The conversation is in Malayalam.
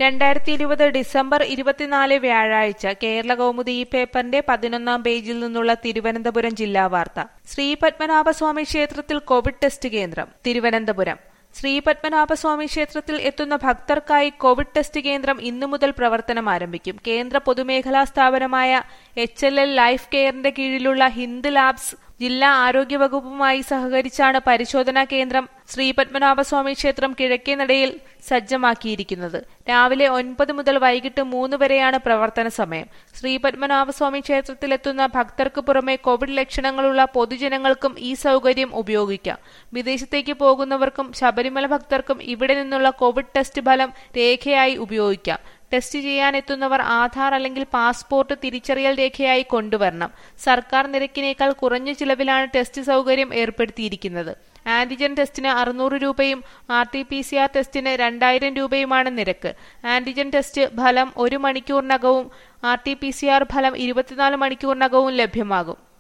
രണ്ടായിരത്തി ഇരുപത് ഡിസംബർ ഇരുപത്തിനാല് വ്യാഴാഴ്ച കേരള കൗമുദി ഈ പേപ്പറിന്റെ പതിനൊന്നാം പേജിൽ നിന്നുള്ള തിരുവനന്തപുരം ജില്ലാ വാർത്ത ശ്രീ പത്മനാഭസ്വാമി ക്ഷേത്രത്തിൽ കോവിഡ് ടെസ്റ്റ് കേന്ദ്രം തിരുവനന്തപുരം ശ്രീ പത്മനാഭസ്വാമി ക്ഷേത്രത്തിൽ എത്തുന്ന ഭക്തർക്കായി കോവിഡ് ടെസ്റ്റ് കേന്ദ്രം ഇന്നു മുതൽ പ്രവർത്തനം ആരംഭിക്കും കേന്ദ്ര പൊതുമേഖലാ സ്ഥാപനമായ എച്ച് എൽ എൽ ലൈഫ് കെയറിന്റെ കീഴിലുള്ള ഹിന്ദ് ലാബ്സ് ജില്ലാ ആരോഗ്യ വകുപ്പുമായി സഹകരിച്ചാണ് പരിശോധനാ കേന്ദ്രം ശ്രീ പത്മനാഭസ്വാമി ക്ഷേത്രം കിഴക്കേനടയിൽ സജ്ജമാക്കിയിരിക്കുന്നത് രാവിലെ ഒൻപത് മുതൽ വൈകിട്ട് മൂന്ന് വരെയാണ് പ്രവർത്തന സമയം ശ്രീ പത്മനാഭസ്വാമി ക്ഷേത്രത്തിലെത്തുന്ന ഭക്തർക്ക് പുറമെ കോവിഡ് ലക്ഷണങ്ങളുള്ള പൊതുജനങ്ങൾക്കും ഈ സൗകര്യം ഉപയോഗിക്കാം വിദേശത്തേക്ക് പോകുന്നവർക്കും ശബരിമല ഭക്തർക്കും ഇവിടെ നിന്നുള്ള കോവിഡ് ടെസ്റ്റ് ഫലം രേഖയായി ഉപയോഗിക്കാം ടെസ്റ്റ് ചെയ്യാനെത്തുന്നവർ ആധാർ അല്ലെങ്കിൽ പാസ്പോർട്ട് തിരിച്ചറിയൽ രേഖയായി കൊണ്ടുവരണം സർക്കാർ നിരക്കിനേക്കാൾ കുറഞ്ഞ ചിലവിലാണ് ടെസ്റ്റ് സൗകര്യം ഏർപ്പെടുത്തിയിരിക്കുന്നത് ആന്റിജൻ ടെസ്റ്റിന് അറുന്നൂറ് രൂപയും R T P C R ടെസ്റ്റിന് രണ്ടായിരം രൂപയുമാണ് നിരക്ക് ആന്റിജൻ ടെസ്റ്റ് ഫലം ഒരു മണിക്കൂറിനകവും R T P C R ഫലം ഇരുപത്തിനാല് മണിക്കൂറിനകവും ലഭ്യമാകും